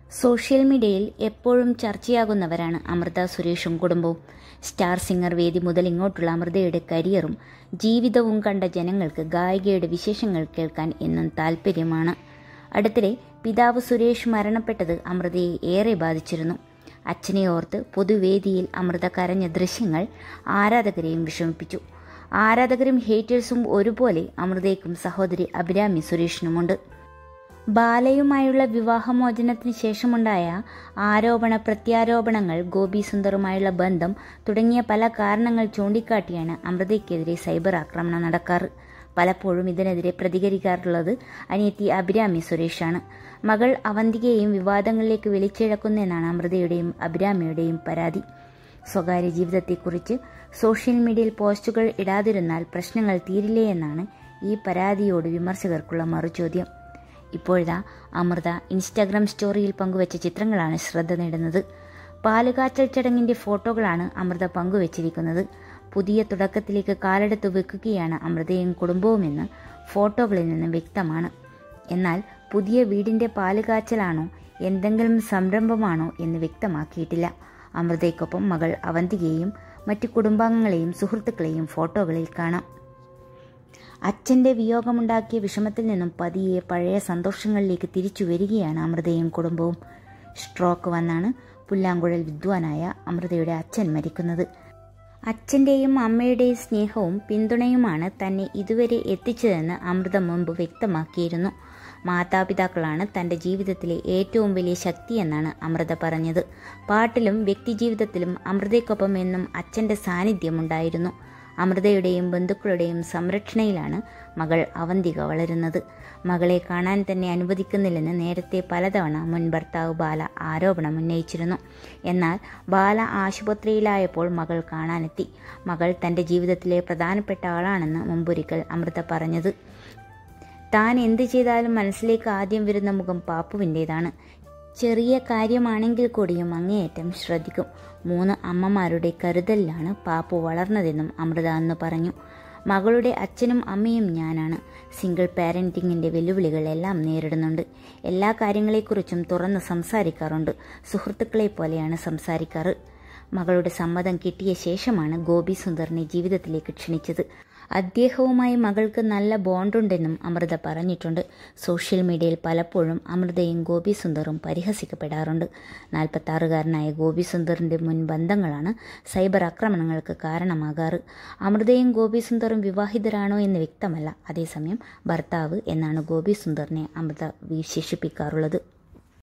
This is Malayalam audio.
സോഷ്യൽ മീഡിയയിൽ എപ്പോഴും ചർച്ചയാകുന്നവരാണ് അമൃത സുരേഷും കുടുംബവും സ്റ്റാർ സിംഗർ വേദി മുതൽ ഇങ്ങോട്ടുള്ള അമൃതയുടെ കരിയറും ജീവിതവും കണ്ട ജനങ്ങൾക്ക് ഗായികയുടെ വിശേഷങ്ങൾ കേൾക്കാൻ എന്നും താല്പര്യമാണ് അടുത്തിടെ പിതാവ് സുരേഷ് മരണപ്പെട്ടത് അമൃതയെ ഏറെ ബാധിച്ചിരുന്നു അച്ഛനെ ഓർത്ത് പൊതുവേദിയിൽ അമൃത കരഞ്ഞ ദൃശ്യങ്ങൾ ആരാധകരെയും വിഷമിപ്പിച്ചു ആരാധകരും ഹേറ്റേഴ്സും ഒരുപോലെ അമൃതയ്ക്കും സഹോദരി അഭിരാമി സുരേഷിനുമുണ്ട് ബാലയുമായുള്ള വിവാഹമോചനത്തിന് ശേഷമുണ്ടായ ആരോപണ പ്രത്യാരോപണങ്ങൾ ഗോപി സുന്ദറുമായുള്ള ബന്ധം തുടങ്ങിയ പല കാരണങ്ങൾ ചൂണ്ടിക്കാട്ടിയാണ് അമൃതയ്ക്കെതിരെ സൈബർ ആക്രമണം നടക്കാറ് പലപ്പോഴും ഇതിനെതിരെ പ്രതികരിക്കാറുള്ളത് അനിയത്തി അഭിരാമി സുരേഷാണ് മകൾ അവന്തികയെയും വിവാദങ്ങളിലേക്ക് വലിച്ചിഴക്കുന്നെന്നാണ് അമൃതയുടെയും അഭിരാമിയുടെയും പരാതി സ്വകാര്യ ജീവിതത്തെക്കുറിച്ച് സോഷ്യൽ മീഡിയയിൽ പോസ്റ്റുകൾ ഇടാതിരുന്നാൽ പ്രശ്നങ്ങൾ തീരില്ലേ എന്നാണ് ഈ പരാതിയോട് വിമർശകർക്കുള്ള മറുചോദ്യം ഇപ്പോഴിതാ അമൃത ഇൻസ്റ്റാഗ്രാം സ്റ്റോറിയിൽ പങ്കുവച്ച ചിത്രങ്ങളാണ് ശ്രദ്ധ നേടുന്നത് പാലുകാച്ചൽ ചടങ്ങിന്റെ ഫോട്ടോകളാണ് അമൃത പങ്കുവച്ചിരിക്കുന്നത് പുതിയ തുടക്കത്തിലേക്ക് കാലെടുത്ത് വെക്കുകയാണ് അമൃതയും കുടുംബവുമെന്ന് ഫോട്ടോകളിൽ നിന്ന് വ്യക്തമാണ് എന്നാൽ പുതിയ വീടിന്റെ പാലുകാച്ചലാണോ എന്തെങ്കിലും സംരംഭമാണോ എന്ന് വ്യക്തമാക്കിയിട്ടില്ല അമൃതയ്ക്കൊപ്പം മകൾ അവന്തികയെയും മറ്റു കുടുംബാംഗങ്ങളെയും സുഹൃത്തുക്കളെയും ഫോട്ടോകളിൽ കാണാം അച്ഛന്റെ വിയോഗമുണ്ടാക്കിയ വിഷമത്തിൽ നിന്നും പതിയെ പഴയ സന്തോഷങ്ങളിലേക്ക് തിരിച്ചു വരികയാണ് അമൃതയും കുടുംബവും സ്ട്രോക്ക് വന്നാണ് പുല്ലാങ്കുഴൽ വിദ്വാനായ അമൃതയുടെ അച്ഛൻ മരിക്കുന്നത് അച്ഛൻ്റെയും അമ്മയുടെയും സ്നേഹവും പിന്തുണയുമാണ് തന്നെ ഇതുവരെ എത്തിച്ചതെന്ന് അമൃത മുമ്പ് വ്യക്തമാക്കിയിരുന്നു മാതാപിതാക്കളാണ് തൻ്റെ ജീവിതത്തിലെ ഏറ്റവും വലിയ ശക്തിയെന്നാണ് അമൃത പറഞ്ഞത് പാട്ടിലും വ്യക്തിജീവിതത്തിലും അമൃതയ്ക്കൊപ്പം എന്നും അച്ഛൻ്റെ സാന്നിധ്യമുണ്ടായിരുന്നു അമൃതയുടെയും ബന്ധുക്കളുടെയും സംരക്ഷണയിലാണ് മകൾ അവന്തിക വളരുന്നത് മകളെ കാണാൻ തന്നെ അനുവദിക്കുന്നില്ലെന്ന് നേരത്തെ പലതവണ മുൻ ഭർത്താവ് ബാല ആരോപണം ഉന്നയിച്ചിരുന്നു എന്നാൽ ബാല ആശുപത്രിയിലായപ്പോൾ മകൾ കാണാനെത്തി മകൾ തൻ്റെ ജീവിതത്തിലെ പ്രധാനപ്പെട്ട ആളാണെന്ന് മുമ്പൊരിക്കൽ അമൃത പറഞ്ഞത് താൻ എന്ത് ചെയ്താലും മനസ്സിലേക്ക് ആദ്യം വരുന്ന മുഖം പാപ്പുവിൻ്റേതാണ് ചെറിയ കാര്യമാണെങ്കിൽ കൂടിയും അങ്ങേയറ്റം ശ്രദ്ധിക്കും മൂന്ന് അമ്മമാരുടെ കരുതലിലാണ് പാപ്പു വളർന്നതെന്നും അമൃത അന്ന് പറഞ്ഞു മകളുടെ അച്ഛനും അമ്മയും ഞാനാണ് സിംഗിൾ പാരൻറ്റിങ്ങിൻ്റെ വെല്ലുവിളികൾ എല്ലാം നേരിടുന്നുണ്ട് എല്ലാ കാര്യങ്ങളെക്കുറിച്ചും തുറന്ന് സംസാരിക്കാറുണ്ട് സുഹൃത്തുക്കളെ പോലെയാണ് സംസാരിക്കാറ് മകളുടെ സമ്മതം കിട്ടിയ ശേഷമാണ് ഗോപി സുന്ദറിനെ ജീവിതത്തിലേക്ക് ക്ഷണിച്ചത് അദ്ദേഹവുമായി മകൾക്ക് നല്ല ബോണ്ടുണ്ടെന്നും അമൃത പറഞ്ഞിട്ടുണ്ട് സോഷ്യൽ മീഡിയയിൽ പലപ്പോഴും അമൃതയും ഗോപി സുന്ദറും പരിഹസിക്കപ്പെടാറുണ്ട് നാൽപ്പത്താറുകാരനായ ഗോപി സുന്ദറിൻ്റെ മുൻ ബന്ധങ്ങളാണ് സൈബർ ആക്രമണങ്ങൾക്ക് കാരണമാകാറ് അമൃതയും ഗോപി സുന്ദറും വിവാഹിതരാണോ എന്ന് വ്യക്തമല്ല അതേസമയം ഭർത്താവ് എന്നാണ് ഗോപി സുന്ദറിനെ അമൃത വിശേഷിപ്പിക്കാറുള്ളത്